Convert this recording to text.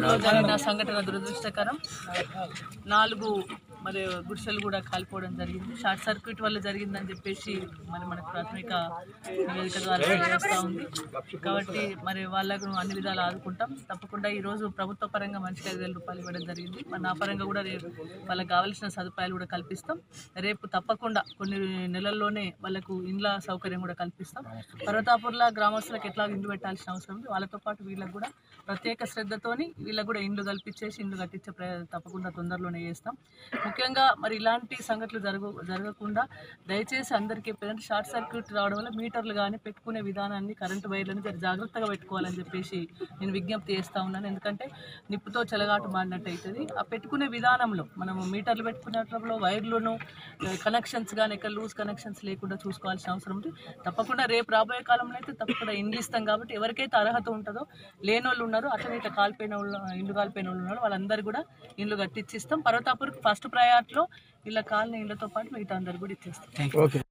పరతాపూర్లో జరిగిన సంఘటన దురదృష్టకరం నాలుగు మరి గుడిసెలు కూడా కాలిపోవడం జరిగింది షార్ట్ సర్క్యూట్ వల్ల జరిగిందని చెప్పేసి మరి మనకు ప్రాథమిక నివేదిక ద్వారా తెలియజేస్తూ ఉంది కాబట్టి మరి వాళ్ళకు అన్ని విధాలు ఆదుకుంటాం తప్పకుండా ఈ రోజు ప్రభుత్వ పరంగా మనిషికి ఐదు వేల రూపాయలు ఇవ్వడం జరిగింది మరి నా పరంగా కూడా రేపు వాళ్ళకి కావాల్సిన సదుపాయాలు కూడా కల్పిస్తాం రేపు తప్పకుండా కొన్ని నెలల్లోనే వాళ్ళకు ఇండ్ల సౌకర్యం కూడా కల్పిస్తాం పర్వతాపూర్ల గ్రామస్తులకు ఎట్లా ఇండ్లు పెట్టాల్సిన అవసరం ఉంది వాళ్ళతో పాటు వీళ్ళకి కూడా ప్రత్యేక శ్రద్ధతోని వీళ్ళకి కూడా ఇండ్లు కల్పించేసి ఇండ్లు కట్టించే ప్రయ- తప్పకుండా తొందరలోనే చేస్తాం ముఖ్యంగా మరి ఇలాంటి సంఘటనలు జరగ జరగకుండా దయచేసి అందరికీ ఎప్పుడంటే షార్ట్ సర్క్యూట్ రావడం వల్ల మీటర్లు కానీ పెట్టుకునే విధానాన్ని కరెంటు వైర్లను జర జాగ్రత్తగా పెట్టుకోవాలని చెప్పేసి నేను విజ్ఞప్తి చేస్తా ఉన్నాను ఎందుకంటే నిప్పుతో చెలగాటు మాడినట్టు అవుతుంది ఆ పెట్టుకునే విధానంలో మనము మీటర్లు పెట్టుకునేటప్పుడు వైర్లను కనెక్షన్స్ కానీ ఎక్కడ లూజ్ కనెక్షన్స్ లేకుండా చూసుకోవాల్సిన అవసరం ఉంది తప్పకుండా రేపు రాబోయే కాలంలో అయితే తప్పకుండా ఇండ్లు ఇస్తాం కాబట్టి ఎవరికైతే అర్హత ఉంటుందో లేని వాళ్ళు ఉన్నారు అట్లనే ఇట్లా కాలిపోయిన వాళ్ళు ఇండ్లు కాలిపోయిన వాళ్ళు ఉన్నారు వాళ్ళందరూ కూడా ఇండ్లు కట్టించి ఇస్తాం పర్వతాపూర్కి ఫస్ట్ ప్రయారిటీలో ఇలా కాలనీ ఇళ్ళతో పాటు మిగతా అందరు కూడా ఇచ్చేస్తాం ఓకే